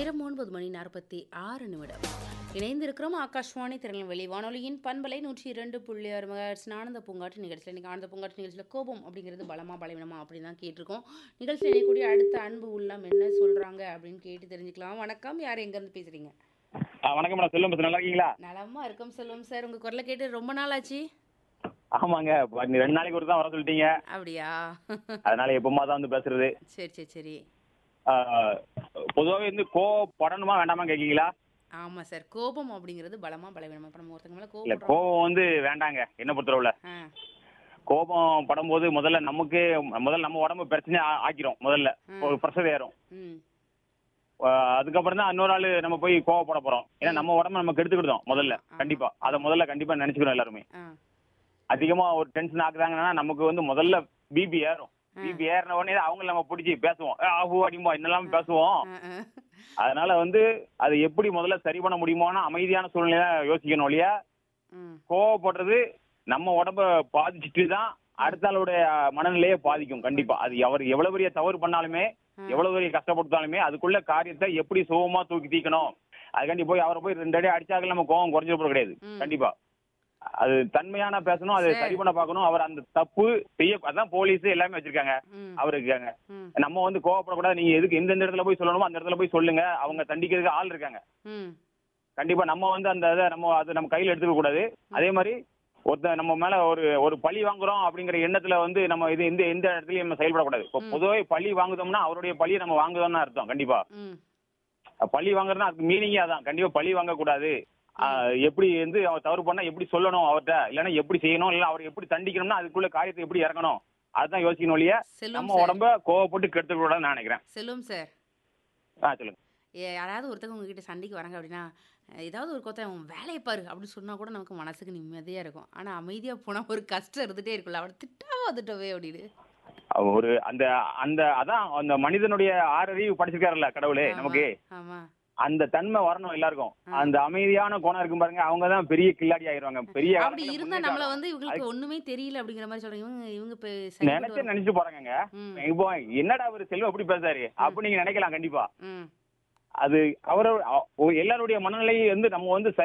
நேரம் ஒன்பது மணி நாற்பத்தி ஆறு நிமிடம் இணைந்திருக்கிறோம் ஆகாஷ்வாணி திருநெல்வேலி வானொலியின் பண்பலை நூற்றி இரண்டு புள்ளி ஆறு மகர்ஸ் ஆனந்த பூங்காற்று நிகழ்ச்சியில் இன்றைக்கி ஆனந்த பூங்காற்று நிகழ்ச்சியில் கோபம் அப்படிங்கிறது பலமா பலவீனமா அப்படின்னு தான் கேட்டிருக்கோம் நிகழ்ச்சியில் இணையக்கூடிய அடுத்த அன்பு உள்ளம் என்ன சொல்கிறாங்க அப்படின்னு கேட்டு தெரிஞ்சுக்கலாம் வணக்கம் யார் எங்கேருந்து பேசுகிறீங்க ஆ, வணக்கம் மேடம் செல்வம் பேசுறேன் நல்லா இருக்கீங்களா நலமா இருக்கும் செல்வம் சார் உங்கள் குரலை கேட்டு ரொம்ப நாள் ஆச்சு ஆமாங்க ப- நீ ரெண்டு நாளைக்கு ஒரு தான் வர சொல்லிட்டீங்க அப்படியா அதனால எப்பமா தான் வந்து பேசுறது சரி சரி சரி ஆ, பொதுவாவே வந்து கோவப்படணுமா வேண்டாமா கேட்கீங்களா ஆமாம் சார் கோபம் அப்படிங்கிறது பலமா பலவீனமா இப்போ நம்ம ஒருத்தங்க மேலே இல்ல கோபம் கோவம் வந்து வேண்டாங்க என்ன பொறுத்தளவுல ஆ கோபம் படும்போது முதல்ல நமக்கு முதல்ல நம்ம உடம்பு பிரச்சனை ஆ- ஆக்கிரும் முதல்ல ம். ஒரு ப்ரெஷர் ஏறும் ம் ஆ, அதுக்கப்புறம் தான் இன்னொரு ஆளு நம்ம போய் கோவப்பட போறோம் ஏன்னா நம்ம உடம்ப நம்ம கெடுத்துக்கிட்டோம் முதல்ல ஆமா. கண்டிப்பா அதை முதல்ல கண்டிப்பா நினைச்சுக்கணும் எல்லாருமே ஆ அதிகமா ஒரு டென்ஷன் ஆக்குறாங்கன்னா நமக்கு வந்து முதல்ல பிபி ஏறும் ஆ. பிபி ஏறின உடனே அவங்கள நம்ம பிடிச்சி பேசுவோம் ஏ, ஆஹூ அடிமோ என்னெல்லாம் பேசுவோம் ஆ, ஆ. அதனால வந்து அது எப்படி முதல்ல சரி பண்ண முடியுமோனா அமைதியான சூழ்நிலை யோசிக்கணும் இல்லையா ம் கோவப்படுறது நம்ம உடம்ப பாதிச்சுட்டு தான் அடுத்த ஆளுடைய மனநிலையை பாதிக்கும் கண்டிப்பா அது அவர் எவ்வளவு பெரிய தவறு பண்ணாலுமே ஆ. எவ்வளவு பெரிய கஷ்டப்பட்டாலுமே அதுக்குள்ள காரியத்தை எப்படி சுகமா தூக்கி தீக்கணும் அதுக்காண்டி போய் அவரை போய் ரெண்டு அடி அடிச்சாக்க நம்ம கோவம் குறைஞ்சிட போறது கிடையாது ம். கண்டிப்பா அது தன்மையான பேசணும் அதை சரி. சரி பண்ண பார்க்கணும் அவர் அந்த தப்பு செய்ய அதான் போலீஸ் எல்லாமே வச்சிருக்காங்க ம் அவர் இருக்காங்க ம் நம்ம வந்து கோவப்படக்கூடாது நீங்க எதுக்கு எந்தெந்த இடத்துல போய் சொல்லணுமோ அந்த இடத்துல போய் சொல்லுங்க அவங்க தண்டிக்கிறதுக்கு ஆள் இருக்காங்க ம் கண்டிப்பா நம்ம வந்து அந்த இதை நம்ம அது நம்ம கையில எடுத்துக்க கூடாது அதே மாதிரி ஒருத்த நம்ம மேல ஒரு ஒரு பழி வாங்குறோம் அப்படிங்கிற எண்ணத்துல வந்து நம்ம இது எந்த எந்த இடத்துலயும் நம்ம செயல்படக்கூடாது இப்போ ம். பொதுவாக பழி வாங்குதோம்னா அவருடைய பழியை நம்ம வாங்குதோம்னு அர்த்தம் கண்டிப்பா ம் பழி வாங்குறதுனா அதுக்கு மீனிங்கே அதான் கண்டிப்பா பழி வாங்கக்கூடாது ஆஹ், எப்படி வந்து அவர் தவறு பண்ணா எப்படி சொல்லணும் அவர்கிட்ட இல்லைன்னா எப்படி செய்யணும் இல்லை அவர் எப்படி தண்டிக்கணும்னா அதுக்குள்ள காரியத்தை எப்படி இறக்கணும் அதுதான் யோசிக்கணும் இல்லையா செல்வம் நம்ம சார் உடம்ப கோவப்பட்டு கெடுத்துக்க கூடாதுன்னு நான் நினைக்கிறேன் செல்வம் சார் ஆ சொல்லுங்க ஏ- யாராவது ஒருத்தவங்க உங்ககிட்ட சண்டைக்கு வராங்க அப்படின்னா அஹ், ஏதாவது ஒரு கொத்த அவன் வேலையை பாரு அப்படின்னு சொன்னா கூட நமக்கு மனசுக்கு நிம்மதியா இருக்கும் ஆனா அமைதியா போனா ஒரு கஷ்டம் இருந்துட்டே இருக்குல்ல அவனை திட்டாம வந்துட்டவே அப்படின்னு ஒரு அந்த அந்த அதான் அந்த மனிதனுடைய ஆறறிவு படிச்சிருக்காருல்ல கடவுளே ஆமா, நமக்கு ஆமா அந்த தன்மை வரணும் எல்லாருக்கும் ஆ. அந்த அமைதியான குணம் இருக்கும் பாருங்க அவங்க தான் பெரிய கில்லாடி ஆயிருவாங்க பெரிய அப்படி காலத்துல இருந்தா முன்னேற்றம் நம்மள ஆகும். வந்து இவங்களுக்கு ஒண்ணுமே தெரியல அப்படிங்கிற மாதிரி சொல்றாங்க இவங்க இவங்க இப்ப நினைச்சு சரிப்பட்டு நினைச்சு போறாங்க ம் இப்போ என்னடா அவர் செல்வம் எப்படி பேசாரு அப்படி நீங்க நினைக்கலாம் கண்டிப்பா ம் அது அவரோட எல்லாருடைய மனநிலையை வந்து நம்ம வந்து சரி